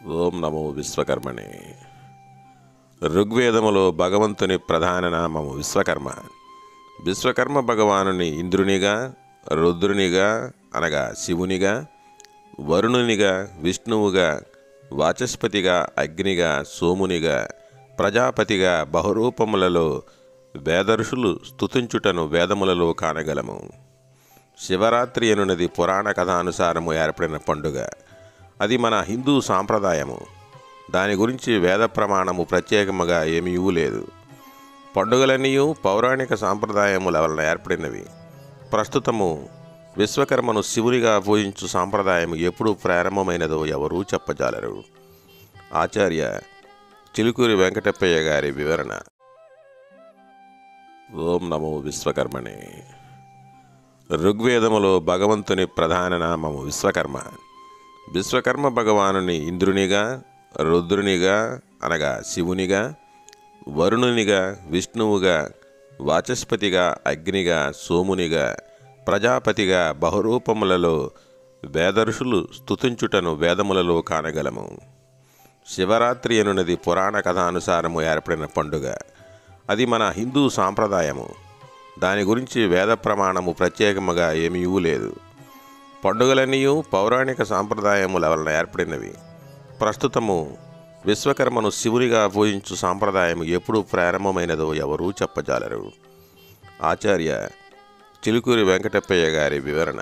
ఓం నమో విశ్వకర్మణే ఋగ్వేదములో భగవంతుని ప్రధాన నామము విశ్వకర్మ విశ్వకర్మ భగవానుని ఇంద్రునిగా రుద్రునిగా అనగా శివునిగా వరుణునిగా విష్ణువుగా వాచస్పతిగా అగ్నిగా సోమునిగా ప్రజాపతిగా బహురూపములలో వేదర్షులు స్తుతించుటను వేదములలో కానగలము శివరాత్రి అనున్నది పురాణ కథానుసారము ఏర్పడిన పండుగ అది మన హిందూ సాంప్రదాయము దాని గురించి వేద ప్రమాణము ప్రత్యేకముగా ఏమీ లేదు పండుగలన్నీ పౌరాణిక సాంప్రదాయముల వలన ఏర్పడినవి ప్రస్తుతము విశ్వకర్మను శివునిగా పూజించు సాంప్రదాయం ఎప్పుడు ప్రారంభమైనదో ఎవరూ చెప్పజాలరు ఆచార్య చిలుకూరి వెంకటప్పయ్య గారి వివరణ ఓం నమో విశ్వకర్మణే ఋగ్వేదములో భగవంతుని ప్రధాన నామము విశ్వకర్మ విశ్వకర్మ భగవానుని ఇంద్రునిగా రుద్రునిగా అనగా శివునిగా వరుణునిగా విష్ణువుగా వాచస్పతిగా అగ్నిగా సోమునిగా ప్రజాపతిగా బహురూపములలో వేదర్షులు స్తుతించుటను వేదములలో కానగలము శివరాత్రి అనున్నది పురాణ కథానుసారము ఏర్పడిన పండుగ అది మన హిందూ సాంప్రదాయము దాని గురించి వేద ప్రమాణము ప్రత్యేకముగా ఏమీ లేదు పండుగలన్నీ పౌరాణిక సాంప్రదాయముల వలన ఏర్పడినవి ప్రస్తుతము విశ్వకర్మను శివునిగా పూజించు సాంప్రదాయం ఎప్పుడు ప్రారంభమైనదో ఎవరూ చెప్పజాలరు ఆచార్య చిలుకూరి వెంకటప్పయ్య గారి వివరణ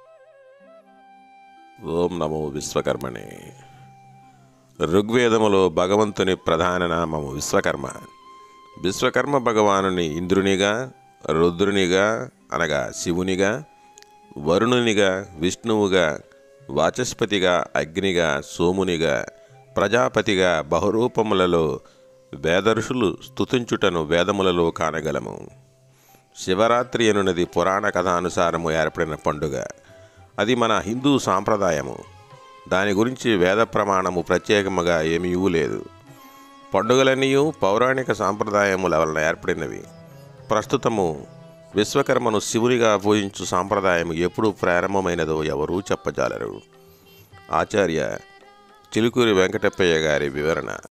ఓం నమో విశ్వకర్మణే ఋగ్వేదములో భగవంతుని ప్రధాన నామము విశ్వకర్మ విశ్వకర్మ భగవానుని ఇంద్రునిగా రుద్రునిగా అనగా శివునిగా వరుణునిగా విష్ణువుగా వాచస్పతిగా అగ్నిగా సోమునిగా ప్రజాపతిగా బహురూపములలో వేదర్షులు స్తుతించుటను వేదములలో కానగలము శివరాత్రి అనున్నది పురాణ కథానుసారము ఏర్పడిన పండుగ అది మన హిందూ సాంప్రదాయము దాని గురించి వేద ప్రమాణము ప్రత్యేకముగా ఏమీ లేదు పండుగలన్నీ పౌరాణిక సాంప్రదాయముల వలన ఏర్పడినవి ప్రస్తుతము విశ్వకర్మను శివునిగా పూజించు సాంప్రదాయం ఎప్పుడు ప్రారంభమైనదో ఎవరూ చెప్పజాలరు ఆచార్య చిలుకూరి వెంకటప్పయ్య గారి వివరణ